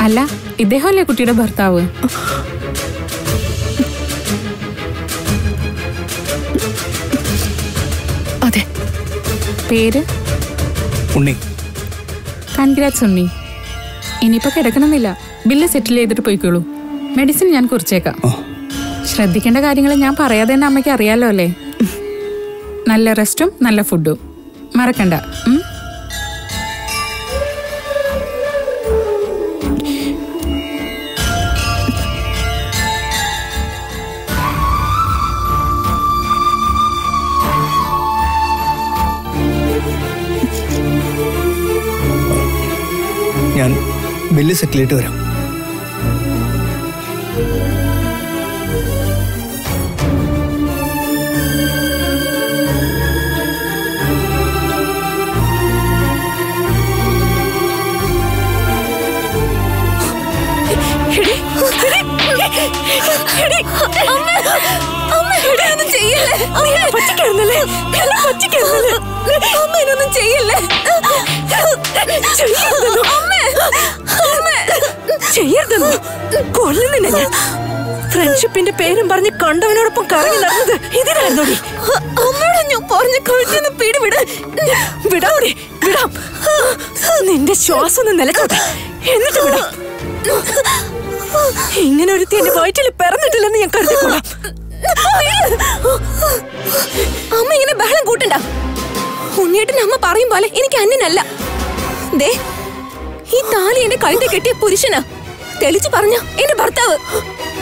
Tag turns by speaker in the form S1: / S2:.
S1: അല്ല ഇദ്ദേഹമല്ലേ കുട്ടിയുടെ ഭർത്താവ്
S2: അതെ
S1: പേര്
S3: ഉണ്ണി
S1: കൺഗ്രാറ്റ്സ് ഉണ്ണി ഇനിയിപ്പോ കിടക്കണമെന്നില്ല ബില്ല് സെറ്റിൽ ചെയ്തിട്ട് പോയിക്കോളൂ മെഡിസിൻ ഞാൻ കുറിച്ചേക്കാം
S3: ഓ
S1: ശ്രദ്ധിക്കേണ്ട കാര്യങ്ങൾ ഞാൻ പറയാതെ തന്നെ അമ്മയ്ക്ക് അറിയാലോ അല്ലേ നല്ല റെസ്റ്റും നല്ല ഫുഡും മറക്കണ്ട ഉം?
S3: ഞാൻ ബില്ല് സെറ്റിൽ ചെയ്തിട്ട് വരാം
S2: എടി, എടി, എടി, അമ്മ, അമ്മ, എടി, ഒന്നും ചെയ്യല്ലേ നീ എന്നെ പറ്റിക്കായിരുന്നല്ലേ എന്നെ പറ്റിക്കായിരുന്നല്ലേ അമ്മ എന്നൊന്നും ചെയ്യല്ലേ ചെയ്യരുതെന്നോ? ചെയ്യരുതെന്നോ കൊല്ലുന്നില്ല ഞാൻ ഫ്രണ്ട്ഷിപ്പിന്റെ പേരും പറഞ്ഞ് കണ്ടവനോടൊപ്പം കറങ്ങി നടന്നത് ഇതിനായിരുന്നോ അമ്മയോട് ഞാൻ പറഞ്ഞ കഴുത്തിന്ന് പിടിവിട് വിടാം വിടാം നിന്റെ ശ്വാസം ഒന്ന് നിലച്ചോട്ടെ എന്നിട്ട് വിടാം ഇങ്ങനെ ഒരുത്തി എന്റെ വയറ്റിൽ പിറന്നിട്ടില്ലെന്ന് ഞാൻ കരുതിക്കോളാം അമ്മ ഇങ്ങനെ ബഹളം കൂട്ടണ്ട ഉണ്ണിയേട്ടൻ അമ്മ പറയും പോലെ എനിക്ക് അന്യനല്ല ദേ ഈ താലി എന്റെ കഴുത്തെ കെട്ടിയ പുരുഷനാ തെളിച്ചു പറഞ്ഞ എന്റെ ഭർത്താവ്